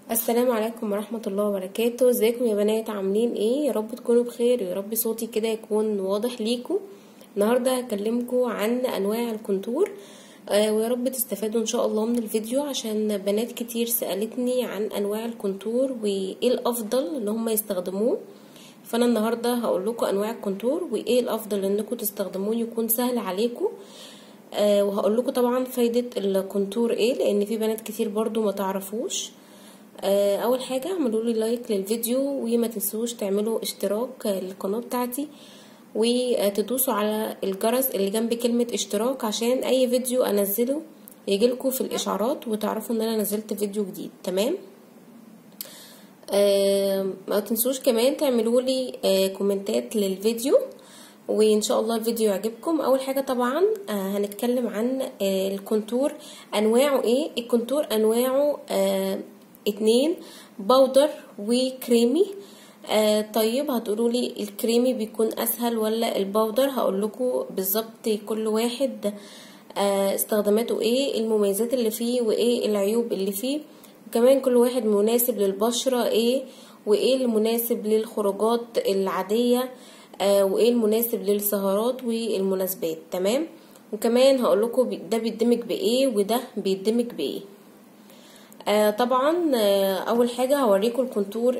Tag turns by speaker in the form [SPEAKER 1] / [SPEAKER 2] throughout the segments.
[SPEAKER 1] السلام عليكم ورحمة الله وبركاته ازيكم يا بنات عاملين ايه يا رب تكونوا بخير ويا رب صوتي كده يكون واضح ليكم النهاردة هكلمكم عن انواع الكونتور آه ويا رب تستفادوا ان شاء الله من الفيديو عشان بنات كتير سألتني عن انواع الكونتور وايه الافضل ان هم يستخدموه فانا النهاردة هقول لكم انواع الكونتور وايه الافضل انكم تستخدموه يكون سهل عليكم آه وهقول لكم طبعا فايدة الكونتور ايه لان في بنات كتير برضو ما تعرفوش آه اول حاجه اعملوا لي لايك للفيديو وما تنسوش تعملوا اشتراك للقناه بتاعتي وتدوسوا على الجرس اللي جنب كلمه اشتراك عشان اي فيديو انزله يجيلكوا في الاشعارات وتعرفوا ان انا نزلت فيديو جديد تمام آه ما تنسوش كمان تعملوا لي آه كومنتات للفيديو وان شاء الله الفيديو يعجبكم اول حاجه طبعا آه هنتكلم عن آه الكونتور انواعه ايه الكونتور انواعه آه اتنين بودر وكريمي آه طيب هتقولوا لي الكريمي بيكون اسهل ولا البودر هقول لكم بالظبط كل واحد آه استخداماته ايه المميزات اللي فيه وايه العيوب اللي فيه وكمان كل واحد مناسب للبشره ايه وايه المناسب للخروجات العاديه آه وايه المناسب للسهرات والمناسبات تمام وكمان هقول لكم ده بيدمج بايه وده بيدمج بايه آه طبعا آه اول حاجه هوريكم الكونتور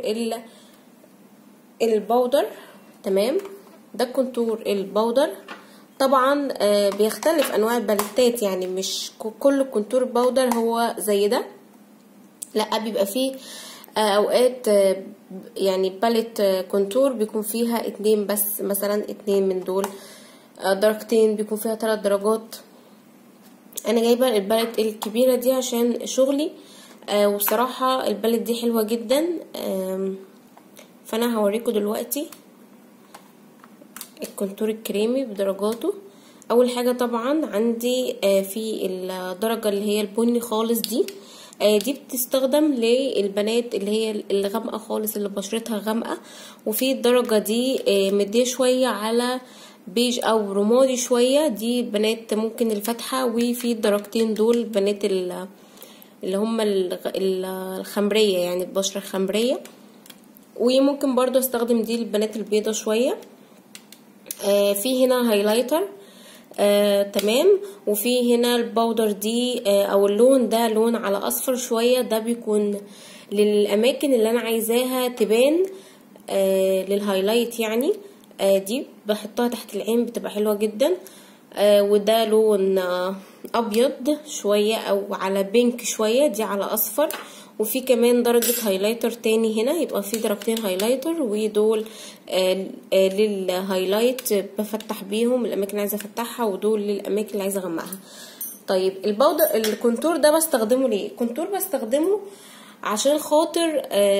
[SPEAKER 1] البودر تمام ده الكونتور البودر طبعا آه بيختلف انواع الباليتات يعني مش كل كونتور بودر هو زي ده لا بيبقى فيه اوقات يعني باليت كونتور بيكون فيها اتنين بس مثلا اتنين من دول درجتين بيكون فيها ثلاث درجات انا جايبه الباليت الكبيره دي عشان شغلي آه وبصراحة البلد دي حلوة جدا آه فانا هوريكم دلوقتي الكونتور الكريمي بدرجاته اول حاجة طبعا عندي آه في الدرجة اللي هي البني خالص دي دي بتستخدم للبنات اللي هي الغامقة خالص اللي بشرتها غامقة وفي الدرجة دي مديه شوية على بيج او رمادي شوية دي بنات ممكن الفاتحة وفي الدرجتين دول بنات اللي هم الخمرية يعني البشرة الخمرية وممكن برضو استخدم دي للبنات البيضة شوية آه في هنا هايلايتر آه تمام وفي هنا الباودر دي آه او اللون ده لون على اصفر شوية ده بيكون للاماكن اللي انا عايزاها تبان آه للهايلايت يعني آه دي بحطها تحت العين بتبقى حلوة جدا آه وده لون آه ابيض شوية او على بينك شوية دي على اصفر وفي كمان درجة هايلايتر تاني هنا يبقى في درجتين هايلايتر ودول آه آه للهايلايت بفتح بيهم الاماكن اللي عايزة افتحها ودول للاماكن اللي عايزة اغمقها طيب البودر الكونتور ده بستخدمه ليه الكونتور بستخدمه عشان خاطر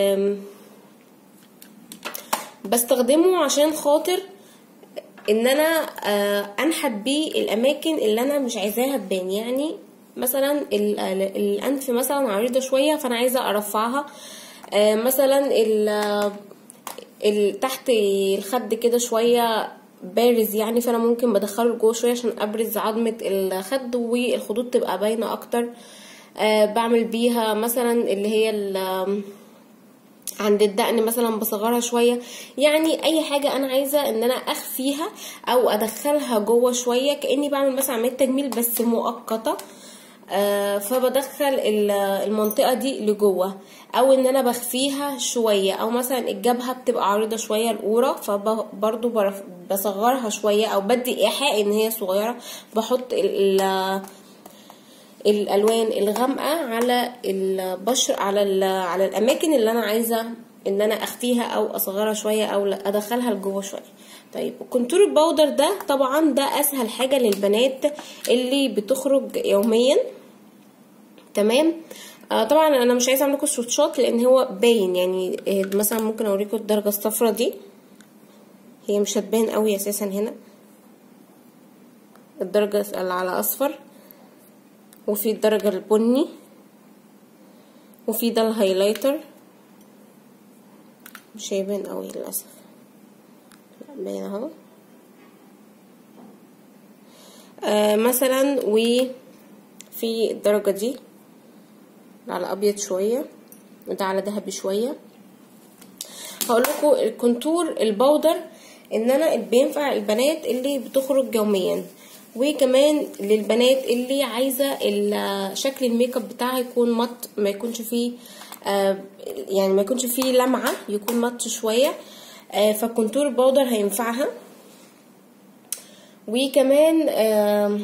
[SPEAKER 1] بستخدمه عشان خاطر ان انا انحت بيه الاماكن اللي انا مش عايزاها تبان يعني مثلا الانف مثلا عريضه شويه فانا عايزه ارفعها مثلا ال تحت الخد كده شويه بارز يعني فانا ممكن بدخله جوه شويه عشان ابرز عظمه الخد والخدود تبقى باينه اكتر بعمل بيها مثلا اللي هي عند الدقن مثلا بصغرها شوية يعني اي حاجة انا عايزة ان انا اخفيها او ادخلها جوه شوية كأني بعمل مثلا عملية تجميل بس مؤقتة آه فبدخل المنطقة دي لجوه او ان انا بخفيها شوية او مثلا الجبهة بتبقى عريضة شوية القورة فبرضو بصغرها شوية او بدي ايحاء ان هي صغيرة بحط ال الالوان الغامقه على البشر على على الاماكن اللي انا عايزه ان انا اخفيها او اصغرها شويه او ادخلها لجوه شويه طيب الكونتور الباودر ده طبعا ده اسهل حاجه للبنات اللي بتخرج يوميا تمام آه طبعا انا مش عايزه اعمل لكم سوتشات لان هو باين يعني مثلا ممكن اوريكم الدرجه الصفرا دي هي مش هتبان قوي اساسا هنا الدرجه اللي على اصفر وفي الدرجة البني وفي ده الهايلايتر مش هيبان قوي للأسف باين اهو آه مثلا وفي الدرجة دي على ابيض شوية وده على ذهبي شويه هقول لكم الكونتور البودر ان انا بينفع البنات اللي بتخرج يوميا وكمان للبنات اللي عايزه شكل الميك اب بتاعها يكون مط ما يكونش فيه آه يعني ما يكونش فيه لمعه يكون مط شويه آه فالكونتور البودر هينفعها وكمان آه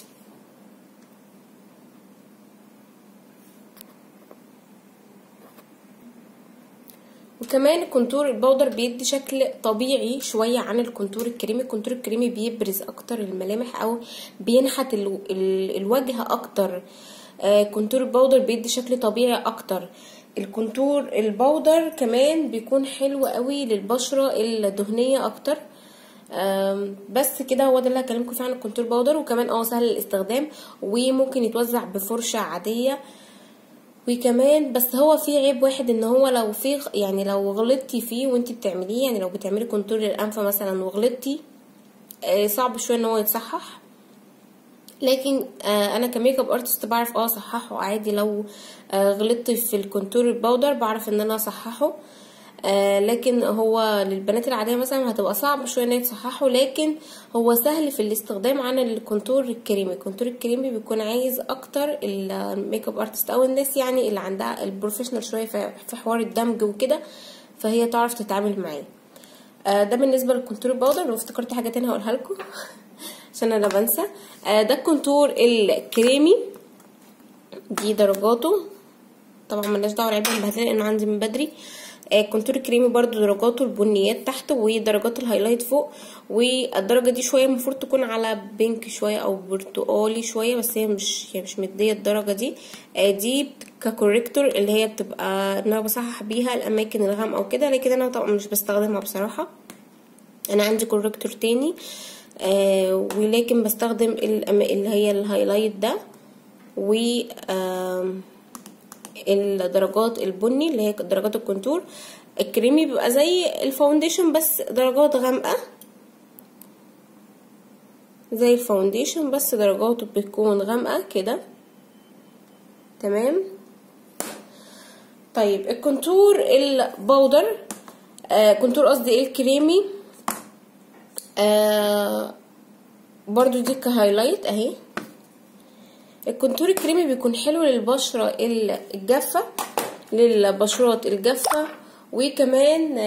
[SPEAKER 1] وكمان الكونتور البودر بيدي شكل طبيعي شوية عن الكونتور الكريمي الكونتور الكريمي بيبرز اكتر الملامح او بينحت ال ال الوجه اكتر آه كونتور البودر بيدي شكل طبيعي اكتر الكونتور البودر كمان بيكون حلو قوي للبشرة الدهنية اكتر بس كده هو ده اللي هكلمكم فيه عن الكونتور باودر وكمان اه سهل الاستخدام وممكن يتوزع بفرشة عادية وكمان بس هو في عيب واحد ان هو لو في يعني لو غلطتي فيه وانت بتعمليه يعني لو بتعملي كونتور للانف مثلا وغلطتي صعب شويه ان هو يتصحح لكن انا كميك اب ارتست بعرف اه اصححه عادي لو غلطت في الكونتور الباودر بعرف ان انا اصححه آه لكن هو للبنات العاديه مثلا هتبقى صعب شويه ان هي تصححه لكن هو سهل في الاستخدام عن الكونتور الكريمي الكونتور الكريمي بيكون عايز اكتر الميك اب ارتست او الناس يعني اللي عندها البروفيشنال شويه في حوار الدمج وكده فهي تعرف تتعامل معاه آه ده بالنسبه للكونتور الباودر لو افتكرت حاجه تانية هقولها لكم عشان انا بنسى آه ده الكونتور الكريمي دي درجاته طبعا ملناش دعوه العيب مبهدله لانه عندي من بدري الكونتور الكريمي برضو درجاته البنيات تحت ودرجات الهايلايت فوق والدرجه دي شويه المفروض تكون على بينك شويه او برتقالي شويه بس هي مش هي مش مديه الدرجه دي دي ككوريكتور اللي هي بتبقى ان انا بصحح بيها الاماكن الغامقه وكده لكن انا طبعا مش بستخدمها بصراحه انا عندي كوريكتور تاني آه ولكن بستخدم اللي هي الهايلايت ده و آه الدرجات البني اللي هي درجات الكونتور الكريمي بيبقى زي الفاونديشن بس درجات غامقه زي الفاونديشن بس درجاته بتكون غامقه كده تمام طيب الكونتور البودر آه كونتور قصدي الكريمي آه برضو دي كهايلايت اهي الكونتور الكريمي بيكون حلو للبشرة الجافة للبشرات الجافة وكمان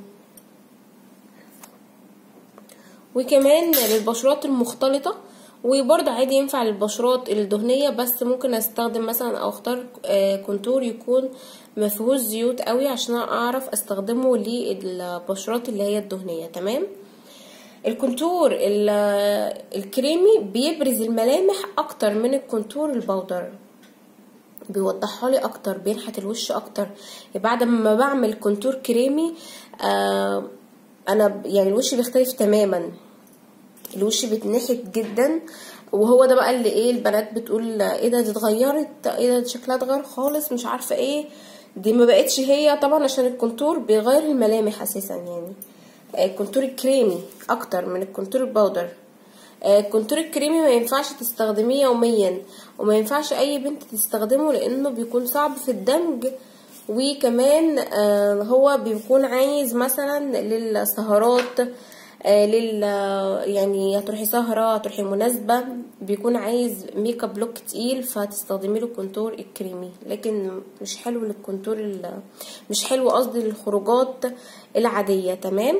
[SPEAKER 1] وكمان للبشرات المختلطة وبرضه عادي ينفع للبشرات الدهنية بس ممكن استخدم مثلا او اختار كونتور يكون مفيهوش زيوت قوي عشان اعرف استخدمه للبشرات اللي هي الدهنية تمام الكونتور الكريمي بيبرز الملامح اكتر من الكونتور البودر بيوضحها لي اكتر بينحت الوش اكتر بعد ما بعمل كونتور كريمي آه انا يعني الوش بيختلف تماما الوش بيتنحت جدا وهو ده بقى اللي ايه البنات بتقول ايه ده دي اتغيرت ايه ده شكلها اتغير خالص مش عارفه ايه دي ما بقتش هي طبعا عشان الكونتور بيغير الملامح اساسا يعني الكونتور الكريمي اكتر من الكونتور البودر الكونتور الكريمي ما ينفعش تستخدميه يوميا وما ينفعش اي بنت تستخدمه لانه بيكون صعب في الدمج وكمان هو بيكون عايز مثلا للسهرات لل يعني هتروحي سهرة هتروحي مناسبة بيكون عايز ميك اب لوك تقيل فتستخدمي له الكونتور الكريمي لكن مش حلو للكونتور مش حلو قصدي للخروجات العادية تمام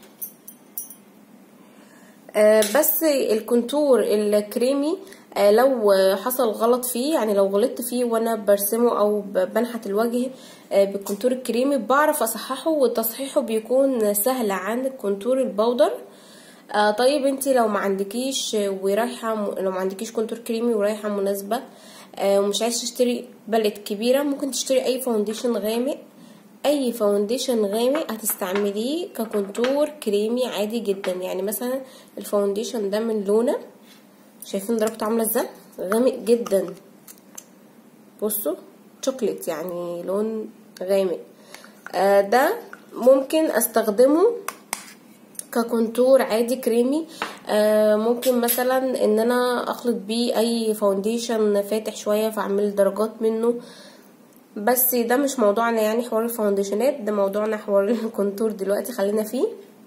[SPEAKER 1] آه بس الكونتور الكريمي آه لو حصل غلط فيه يعني لو غلطت فيه وانا برسمه او بنحت الوجه آه بالكونتور الكريمي بعرف اصححه وتصحيحه بيكون سهل عن الكونتور البودر آه طيب انت لو ما عندكيش ورايحه م... لو ما عندكيش كونتور كريمي ورايحه مناسبه آه ومش عايز تشتري باليت كبيره ممكن تشتري اي فاونديشن غامق اي فاونديشن غامق هتستعمليه ككونتور كريمي عادي جدا يعني مثلا الفاونديشن ده من لونا شايفين درجته عامله ازاي غامق جدا بصوا شوكليت يعني لون غامق آه ده ممكن استخدمه ككونتور عادي كريمي آه ممكن مثلا ان انا اخلط بيه اي فاونديشن فاتح شويه فاعمل درجات منه بس ده مش موضوعنا يعني حوار الفاونديشنات ده موضوعنا حوار الكونتور دلوقتي خلينا فيه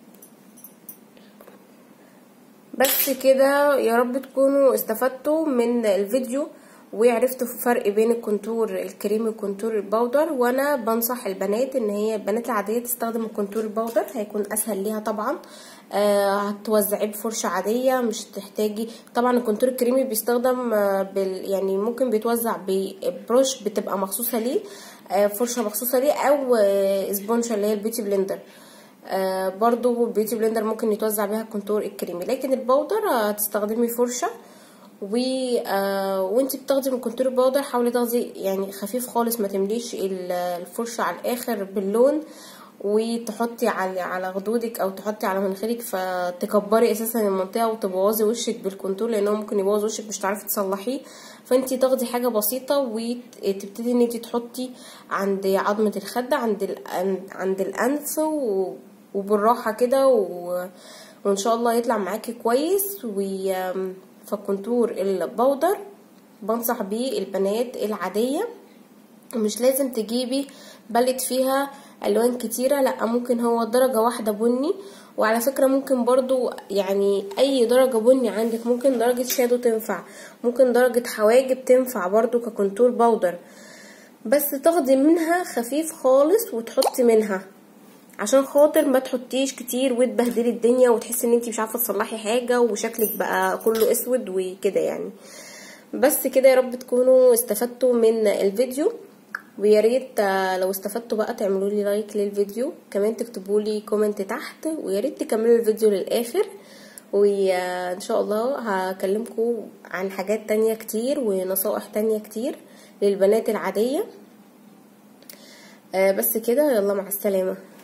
[SPEAKER 1] بس كده يا رب تكونوا استفدتوا من الفيديو وعرفتوا الفرق بين الكونتور الكريمي والكونتور البودر وانا بنصح البنات ان هي البنات العاديه تستخدم الكونتور البودر هيكون اسهل ليها طبعا آه هتوزعيه بفرشه عاديه مش تحتاجي طبعا الكونتور الكريمي بيستخدم آه بال يعني ممكن بيتوزع ببروش بتبقى مخصوصه ليه آه فرشه مخصوصه ليه او آه سبونشة اللي هي البيوتي بلندر آه برضو البيوتي بلندر ممكن يتوزع بيها الكونتور الكريمي لكن البودر هتستخدمي فرشه و آه وانت بتاخدي من كونتور البودر حاولي تاخدي يعني خفيف خالص ما تمليش الفرشه على الاخر باللون وتحطي على على خدودك او تحطي على مناخيرك فتكبري اساسا المنطقه وتبوظي وشك بالكونتور لانه ممكن يبوظ وشك مش هتعرفي تصلحيه فانت تاخدي حاجه بسيطه وتبتدي ان انت تحطي عند عظمه الخد عند عند الانف وبالراحه كده وان شاء الله يطلع معاكي كويس و فالكونتور البودر بنصح بيه البنات العادية مش لازم تجيبي بلت فيها الوان كتيرة لا ممكن هو درجة واحدة بني وعلى فكرة ممكن برضو يعني اي درجة بني عندك ممكن درجة شادو تنفع ممكن درجة حواجب تنفع برضو ككونتور بودر بس تاخدي منها خفيف خالص وتحطي منها عشان خاطر ما تحطيش كتير وتبهدلي الدنيا وتحسي ان انتي مش عارفه تصلحي حاجه وشكلك بقى كله اسود وكده يعني بس كده يا رب تكونوا استفدتوا من الفيديو ويا ريت لو استفدتوا بقى تعملوا لي لايك للفيديو كمان تكتبوا لي كومنت تحت ويا ريت تكملوا الفيديو للاخر وان شاء الله هكلمكم عن حاجات تانية كتير ونصائح تانية كتير للبنات العاديه بس كده يلا مع السلامه